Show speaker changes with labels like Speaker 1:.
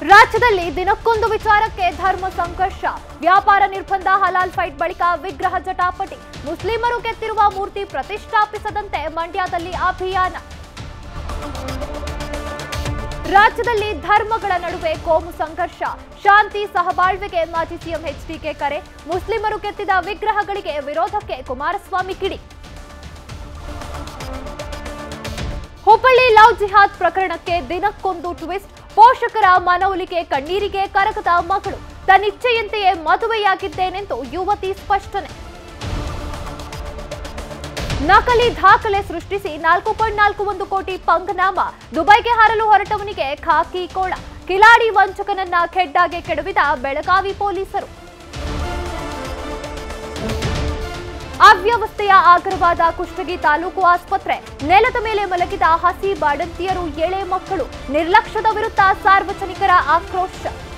Speaker 1: ರಾಜ್ಯದಲ್ಲಿ ದಿನಕ್ಕೊಂದು ವಿಚಾರಕ್ಕೆ ಧರ್ಮ ಸಂಘರ್ಷ ವ್ಯಾಪಾರ ನಿರ್ಬಂಧ ಹಲಾಲ್ ಫೈಟ್ ಬಳಿಕ ವಿಗ್ರಹ ಜಟಾಪಟಿ ಮುಸ್ಲಿಮರು ಕೆತ್ತಿರುವ ಮೂರ್ತಿ ಪ್ರತಿಷ್ಠಾಪಿಸದಂತೆ ಮಂಡ್ಯದಲ್ಲಿ ಅಭಿಯಾನ ರಾಜ್ಯದಲ್ಲಿ ಧರ್ಮಗಳ ನಡುವೆ ಕೋಮು ಸಂಘರ್ಷ ಶಾಂತಿ ಸಹಬಾಳ್ವೆಗೆ ಮಾಜಿ ಸಿಎಂ ಎಚ್ಡಿಕೆ ಕರೆ ಮುಸ್ಲಿಮರು ಕೆತ್ತಿದ ವಿಗ್ರಹಗಳಿಗೆ ವಿರೋಧಕ್ಕೆ ಕುಮಾರಸ್ವಾಮಿ ಕಿಡಿ ಹುಬ್ಬಳ್ಳಿ ಲವ್ ಜಿಹಾದ್ ಪ್ರಕರಣಕ್ಕೆ ದಿನಕ್ಕೊಂದು ಟ್ವಿಸ್ಟ್ ಪೋಷಕರ ಮನವೊಲಿಕೆ ಕಣ್ಣೀರಿಗೆ ಕರಗದ ಮಗಳು ತನ್ನಿಚ್ಛೆಯಂತೆಯೇ ಮದುವೆಯಾಗಿದ್ದೇನೆಂದು ಯುವತಿ ಸ್ಪಷ್ಟನೆ ನಕಲಿ ದಾಖಲೆ ಸೃಷ್ಟಿಸಿ ನಾಲ್ಕು ಪಾಯಿಂಟ್ ನಾಲ್ಕು ಒಂದು ಕೋಟಿ ಪಂಗನಾಮ ದುಬೈಗೆ ಹಾರಲು ಹೊರಟವನಿಗೆ ಖಾಕಿ ಕೋಳ ಕಿಲಾಡಿ ವಂಚಕನನ್ನ ಖೆಡ್ಡಾಗೆ ಕೆಡವಿದ ಬೆಳಗಾವಿ ಪೊಲೀಸರು ಅವ್ಯವಸ್ಥೆಯ ಆಗರವಾದ ಕುಷ್ಟಗಿ ತಾಲೂಕು ಆಸ್ಪತ್ರೆ ನೆಲದ ಮೇಲೆ ಮಲಗಿದ ಹಸಿ ಬಾಡಂತಿಯರು ಎಳೆ ಮಕ್ಕಳು ನಿರ್ಲಕ್ಷ್ಯದ ವಿರುದ್ಧ ಸಾರ್ವಜನಿಕರ ಆಕ್ರೋಶ